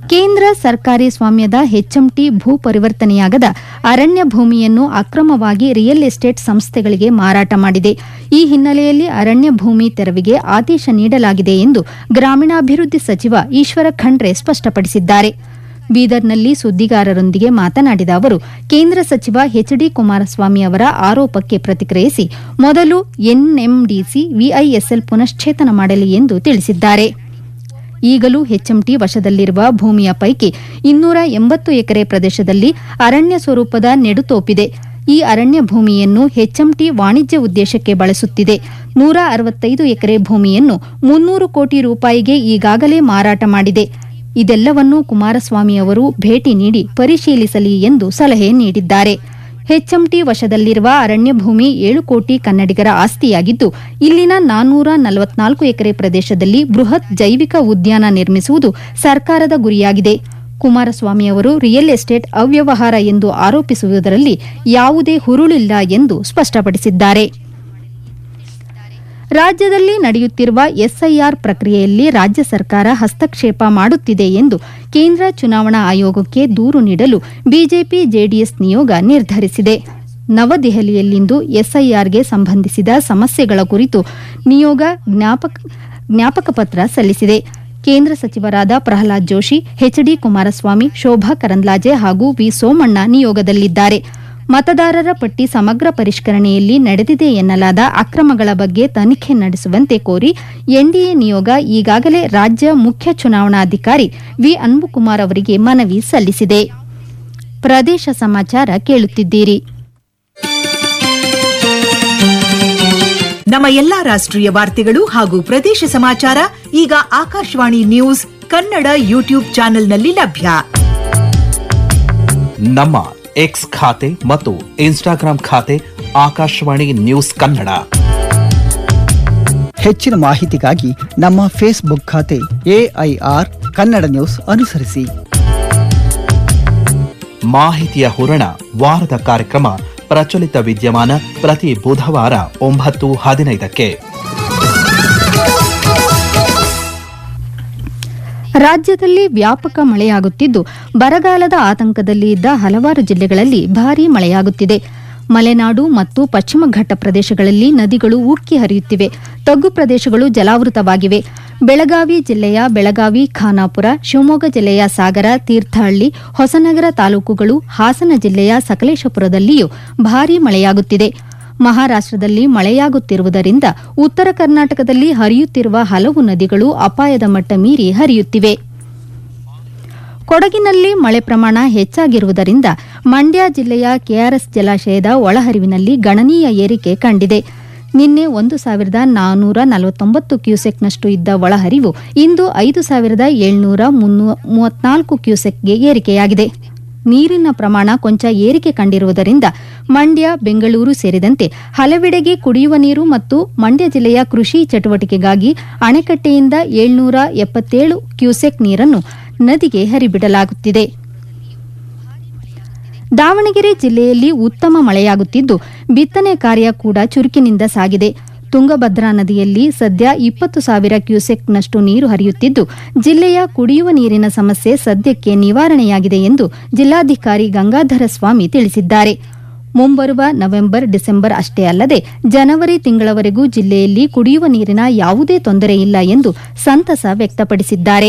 ಕೇಂದ್ರ ಸರ್ಕಾರಿ ಸ್ವಾಮ್ಯದ ಹೆಚ್ಎಂಟಿ ಭೂ ಪರಿವರ್ತನೆಯಾಗದ ಅರಣ್ಯ ಭೂಮಿಯನ್ನು ಅಕ್ರಮವಾಗಿ ರಿಯಲ್ ಎಸ್ಟೇಟ್ ಸಂಸ್ಥೆಗಳಿಗೆ ಮಾರಾಟ ಮಾಡಿದೆ ಈ ಹಿನ್ನೆಲೆಯಲ್ಲಿ ಅರಣ್ಯ ಭೂಮಿ ತೆರವಿಗೆ ಆದೇಶ ನೀಡಲಾಗಿದೆ ಎಂದು ಗ್ರಾಮೀಣಾಭಿವೃದ್ಧಿ ಸಚಿವ ಈಶ್ವರ ಖಂಡ್ರೆ ಸ್ಪಷ್ಟಪಡಿಸಿದ್ದಾರೆ ಬೀದರ್ನಲ್ಲಿ ಸುದ್ದಿಗಾರರೊಂದಿಗೆ ಮಾತನಾಡಿದ ಅವರು ಕೇಂದ್ರ ಸಚಿವ ಎಚ್ ಡಿ ಕುಮಾರಸ್ವಾಮಿ ಅವರ ಆರೋಪಕ್ಕೆ ಪ್ರತಿಕ್ರಿಯಿಸಿ ಮೊದಲು ಎನ್ಎಂಡಿಸಿ ವಿಐಎಸ್ಎಲ್ ಪುನಶ್ಚೇತನ ಮಾಡಲಿ ಎಂದು ತಿಳಿಸಿದ್ದಾರೆ ಈಗಲೂ ಹೆಚ್ಎಂಟಿ ವಶದಲ್ಲಿರುವ ಭೂಮಿಯ ಪೈಕಿ ಇನ್ನೂರ ಎಂಬತ್ತು ಎಕರೆ ಪ್ರದೇಶದಲ್ಲಿ ಅರಣ್ಯ ಸ್ವರೂಪದ ನೆಡುತೋಪಿದೆ ಈ ಅರಣ್ಯ ಭೂಮಿಯನ್ನು ಹೆಚ್ಎಂಟಿ ವಾಣಿಜ್ಯ ಉದ್ದೇಶಕ್ಕೆ ಬಳಸುತ್ತಿದೆ ನೂರ ಅರವತ್ತೈದು ಎಕರೆ ಭೂಮಿಯನ್ನು ಮುನ್ನೂರು ಕೋಟಿ ರೂಪಾಯಿಗೆ ಈಗಾಗಲೇ ಮಾರಾಟ ಮಾಡಿದೆ ಇದೆಲ್ಲವನ್ನೂ ಕುಮಾರಸ್ವಾಮಿ ಅವರು ಭೇಟಿ ನೀಡಿ ಪರಿಶೀಲಿಸಲಿ ಎಂದು ಸಲಹೆ ನೀಡಿದ್ದಾರೆ ಹೆಚ್ಎಂಟಿ ವಶದಲ್ಲಿರುವ ಅರಣ್ಯ ಭೂಮಿ ಏಳು ಕೋಟಿ ಕನ್ನಡಿಗರ ಆಸ್ತಿಯಾಗಿದ್ದು ಇಲ್ಲಿನ ನಾನ್ನೂರ ನಲವತ್ನಾಲ್ಕು ಎಕರೆ ಪ್ರದೇಶದಲ್ಲಿ ಬೃಹತ್ ಜೈವಿಕ ಉದ್ಯಾನ ನಿರ್ಮಿಸುವುದು ಸರ್ಕಾರದ ಗುರಿಯಾಗಿದೆ ಕುಮಾರಸ್ವಾಮಿ ಅವರು ರಿಯಲ್ ಎಸ್ಟೇಟ್ ಅವ್ಯವಹಾರ ಎಂದು ಆರೋಪಿಸುವುದರಲ್ಲಿ ಯಾವುದೇ ಹುರುಳಿಲ್ಲ ಎಂದು ಸ್ಪಷ್ಟಪಡಿಸಿದ್ದಾರೆ ರಾಜ್ಯದಲ್ಲಿ ನಡೆಯುತ್ತಿರುವ ಎಸ್ಐಆರ್ ಪ್ರಕ್ರಿಯೆಯಲ್ಲಿ ರಾಜ್ಯ ಸರ್ಕಾರ ಹಸ್ತಕ್ಷೇಪ ಮಾಡುತ್ತಿದೆ ಎಂದು ಕೇಂದ್ರ ಚುನಾವಣಾ ಆಯೋಗಕ್ಕೆ ದೂರು ನೀಡಲು ಬಿಜೆಪಿ ಜೆಡಿಎಸ್ ನಿಯೋಗ ನಿರ್ಧರಿಸಿದೆ ನವದೆಹಲಿಯಲ್ಲಿಂದು ಎಸ್ಐಆರ್ಗೆ ಸಂಬಂಧಿಸಿದ ಸಮಸ್ಯೆಗಳ ಕುರಿತು ನಿಯೋಗ ಜ್ಞಾಪಕ ಪತ್ರ ಸಲ್ಲಿಸಿದೆ ಕೇಂದ್ರ ಸಚಿವರಾದ ಪ್ರಹ್ಲಾದ್ ಜೋಶಿ ಎಚ್ಡಿ ಕುಮಾರಸ್ವಾಮಿ ಶೋಭಾ ಕರಂದ್ಲಾಜೆ ಹಾಗೂ ವಿ ಸೋಮಣ್ಣ ನಿಯೋಗದಲ್ಲಿದ್ದಾರೆ ಮತದಾರರ ಪಟ್ಟಿ ಸಮಗ್ರ ಪರಿಷ್ಕರಣೆಯಲ್ಲಿ ನಡೆದಿದೆ ಎನ್ನಲಾದ ಅಕ್ರಮಗಳ ಬಗ್ಗೆ ತನಿಖೆ ನಡೆಸುವಂತೆ ಕೋರಿ ಎನ್ಡಿಎ ನಿಯೋಗ ಈಗಾಗಲೇ ರಾಜ್ಯ ಮುಖ್ಯ ಚುನಾವಣಾಧಿಕಾರಿ ವಿ ಅನ್ಬುಕುಮಾರ್ ಅವರಿಗೆ ಮನವಿ ಸಲ್ಲಿಸಿದೆ ಪ್ರದೇಶ ಸಮಾಚಾರ ಕೇಳುತ್ತಿದ್ದೀರಿ ನಮ್ಮ ಎಲ್ಲಾ ರಾಷ್ಟ್ರೀಯ ವಾರ್ತೆಗಳು ಹಾಗೂ ಪ್ರದೇಶ ಸಮಾಚಾರ ಈಗ ಆಕಾಶವಾಣಿ ನ್ಯೂಸ್ ಕನ್ನಡ ಯೂಟ್ಯೂಬ್ ಚಾನೆಲ್ನಲ್ಲಿ ಲಭ್ಯ ನಮ್ಮ ಎಕ್ಸ್ ಖಾತೆ ಮತ್ತು ಇನ್ಸ್ಟಾಗ್ರಾಂ ಖಾತೆ ಆಕಾಶವಾಣಿ ನ್ಯೂಸ್ ಕನ್ನಡ ಹೆಚ್ಚಿನ ಮಾಹಿತಿಗಾಗಿ ನಮ್ಮ ಫೇಸ್ಬುಕ್ ಖಾತೆ ಎಐಆರ್ ಕನ್ನಡ ನ್ಯೂಸ್ ಅನುಸರಿಸಿ ಮಾಹಿತಿಯ ಹೂರಣ ವಾರದ ಕಾರ್ಯಕ್ರಮ ಪ್ರಚಲಿತ ವಿದ್ಯಮಾನ ಪ್ರತಿ ಬುಧವಾರ ಒಂಬತ್ತು ಹದಿನೈದಕ್ಕೆ ರಾಜ್ಯದಲ್ಲಿ ವ್ಯಾಪಕ ಮಳೆಯಾಗುತ್ತಿದ್ದು ಬರಗಾಲದ ಆತಂಕದಲ್ಲಿ ಇದ್ದ ಹಲವಾರು ಜಿಲ್ಲೆಗಳಲ್ಲಿ ಭಾರೀ ಮಳೆಯಾಗುತ್ತಿದೆ ಮಲೆನಾಡು ಮತ್ತು ಪಶ್ಚಿಮ ಘಟ್ಟ ಪ್ರದೇಶಗಳಲ್ಲಿ ನದಿಗಳು ಉಕ್ಕಿ ಹರಿಯುತ್ತಿವೆ ತಗ್ಗು ಪ್ರದೇಶಗಳು ಜಲಾವೃತವಾಗಿವೆ ಬೆಳಗಾವಿ ಜಿಲ್ಲೆಯ ಬೆಳಗಾವಿ ಖಾನಾಪುರ ಶಿವಮೊಗ್ಗ ಜಿಲ್ಲೆಯ ಸಾಗರ ತೀರ್ಥಹಳ್ಳಿ ಹೊಸನಗರ ತಾಲೂಕುಗಳು ಹಾಸನ ಜಿಲ್ಲೆಯ ಸಕಲೇಶಪುರದಲ್ಲಿಯೂ ಭಾರೀ ಮಳೆಯಾಗುತ್ತಿದೆ ಮಹಾರಾಷ್ಟದಲ್ಲಿ ಮಳೆಯಾಗುತ್ತಿರುವುದರಿಂದ ಉತ್ತರ ಕರ್ನಾಟಕದಲ್ಲಿ ಹರಿಯುತ್ತಿರುವ ಹಲವು ನದಿಗಳು ಅಪಾಯದ ಮಟ್ಟ ಮೀರಿ ಹರಿಯುತ್ತಿವೆ ಕೊಡಗಿನಲ್ಲಿ ಮಳೆ ಪ್ರಮಾಣ ಹೆಚ್ಚಾಗಿರುವುದರಿಂದ ಮಂಡ್ಯ ಜಿಲ್ಲೆಯ ಕೆಆರ್ಎಸ್ ಜಲಾಶಯದ ಒಳಹರಿವಿನಲ್ಲಿ ಗಣನೀಯ ಏರಿಕೆ ಕಂಡಿದೆ ನಿನ್ನೆ ಒಂದು ಸಾವಿರದ ನಾನ್ನೂರ ನಲವತ್ತೊಂಬತ್ತು ಕ್ಯೂಸೆಕ್ನಷ್ಟು ಇದ್ದ ಒಳಹರಿವು ಇಂದು ಐದು ಸಾವಿರದ ಏಳ್ನೂರ ಮೂವತ್ನಾಲ್ಕು ಕ್ಯೂಸೆಕ್ಗೆ ಏರಿಕೆಯಾಗಿದೆ ನೀರಿನ ಪ್ರಮಾಣ ಕೊಂಚ ಏರಿಕೆ ಕಂಡಿರುವುದರಿಂದ ಮಂಡ್ಯ ಬೆಂಗಳೂರು ಸೇರಿದಂತೆ ಹಲವೆಡೆಗೆ ಕುಡಿಯುವ ನೀರು ಮತ್ತು ಮಂಡ್ಯ ಜಿಲ್ಲೆಯ ಕೃಷಿ ಚಟುವಟಿಕೆಗಾಗಿ ಅಣೆಕಟ್ಟೆಯಿಂದ ಏಳ್ನೂರ ಎಪ್ಪತ್ತೇಳು ಕ್ಯೂಸೆಕ್ ನೀರನ್ನು ನದಿಗೆ ಹರಿಬಿಡಲಾಗುತ್ತಿದೆ ದಾವಣಗೆರೆ ಜಿಲ್ಲೆಯಲ್ಲಿ ಉತ್ತಮ ಮಳೆಯಾಗುತ್ತಿದ್ದು ಬಿತ್ತನೆ ಕಾರ್ಯ ಕೂಡ ಚುರುಕಿನಿಂದ ಸಾಗಿದೆ ತುಂಗಭದ್ರಾ ನದಿಯಲ್ಲಿ ಸದ್ಯ ಇಪ್ಪತ್ತು ಸಾವಿರ ಕ್ಯೂಸೆಕ್ನಷ್ಟು ನೀರು ಹರಿಯುತ್ತಿದ್ದು ಜಿಲ್ಲೆಯ ಕುಡಿಯುವ ನೀರಿನ ಸಮಸ್ಯೆ ಸದ್ಯಕ್ಕೆ ನಿವಾರಣೆಯಾಗಿದೆ ಎಂದು ಜಿಲ್ಲಾಧಿಕಾರಿ ಗಂಗಾಧರ ಸ್ವಾಮಿ ತಿಳಿಸಿದ್ದಾರೆ ಮುಂಬರುವ ನವೆಂಬರ್ ಡಿಸೆಂಬರ್ ಅಷ್ಟೇ ಅಲ್ಲದೆ ಜನವರಿ ತಿಂಗಳವರೆಗೂ ಜಿಲ್ಲೆಯಲ್ಲಿ ಕುಡಿಯುವ ನೀರಿನ ಯಾವುದೇ ತೊಂದರೆ ಇಲ್ಲ ಎಂದು ಸಂತಸ ವ್ಯಕ್ತಪಡಿಸಿದ್ದಾರೆ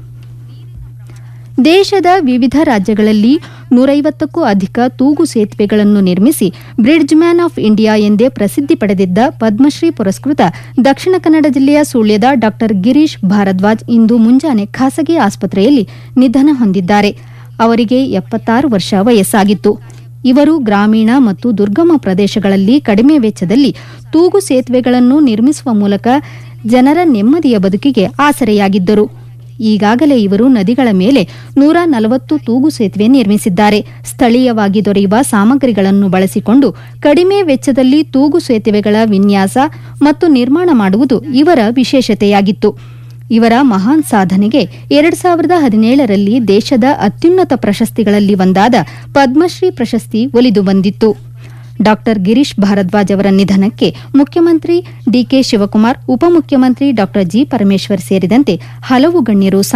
ದೇಶದ ವಿವಿಧ ರಾಜ್ಯಗಳಲ್ಲಿ ನೂರೈವತ್ತಕ್ಕೂ ಅಧಿಕ ತೂಗು ಸೇತುವೆಗಳನ್ನು ನಿರ್ಮಿಸಿ ಬ್ರಿಡ್ಜ್ ಮ್ಯಾನ್ ಆಫ್ ಇಂಡಿಯಾ ಎಂದೇ ಪ್ರಸಿದ್ಧಿ ಪಡೆದಿದ್ದ ಪದ್ಮಶ್ರೀ ಪುರಸ್ಕೃತ ದಕ್ಷಿಣ ಕನ್ನಡ ಜಿಲ್ಲೆಯ ಸುಳ್ಯದ ಡಾ ಗಿರೀಶ್ ಭಾರದ್ವಾಜ್ ಇಂದು ಮುಂಜಾನೆ ಖಾಸಗಿ ಆಸ್ಪತ್ರೆಯಲ್ಲಿ ನಿಧನ ಹೊಂದಿದ್ದಾರೆ ಅವರಿಗೆ ಎಪ್ಪತ್ತಾರು ವರ್ಷ ವಯಸ್ಸಾಗಿತ್ತು ಇವರು ಗ್ರಾಮೀಣ ಮತ್ತು ದುರ್ಗಮ ಪ್ರದೇಶಗಳಲ್ಲಿ ಕಡಿಮೆ ವೆಚ್ಚದಲ್ಲಿ ತೂಗು ಸೇತುವೆಗಳನ್ನು ನಿರ್ಮಿಸುವ ಮೂಲಕ ಜನರ ನೆಮ್ಮದಿಯ ಬದುಕಿಗೆ ಆಸರೆಯಾಗಿದ್ದರು ಈಗಾಗಲೇ ಇವರು ನದಿಗಳ ಮೇಲೆ ನೂರ ನಲವತ್ತು ತೂಗು ಸೇತುವೆ ನಿರ್ಮಿಸಿದ್ದಾರೆ ಸ್ಥಳೀಯವಾಗಿ ದೊರೆಯುವ ಸಾಮಗ್ರಿಗಳನ್ನು ಬಳಸಿಕೊಂಡು ಕಡಿಮೆ ವೆಚ್ಚದಲ್ಲಿ ತೂಗು ಸೇತುವೆಗಳ ವಿನ್ಯಾಸ ಮತ್ತು ನಿರ್ಮಾಣ ಮಾಡುವುದು ಇವರ ವಿಶೇಷತೆಯಾಗಿತ್ತು ಇವರ ಮಹಾನ್ ಸಾಧನೆಗೆ ಎರಡ್ ಸಾವಿರದ ಹದಿನೇಳರಲ್ಲಿ ದೇಶದ ಅತ್ಯುನ್ನತ ಪ್ರಶಸ್ತಿಗಳಲ್ಲಿ ಒಂದಾದ ಪದ್ಮಶ್ರೀ ಪ್ರಶಸ್ತಿ ಒಲಿದು ಬಂದಿತ್ತು ಡಾ ಗಿರೀಶ್ ಭಾರದ್ವಾಜ್ ಅವರ ನಿಧನಕ್ಕೆ ಮುಖ್ಯಮಂತ್ರಿ ಡಿಕೆ ಶಿವಕುಮಾರ್ ಉಪಮುಖ್ಯಮಂತ್ರಿ ಡಾ ಜಿ ಪರಮೇಶ್ವರ್ ಸೇರಿದಂತೆ ಹಲವು ಗಣ್ಯರು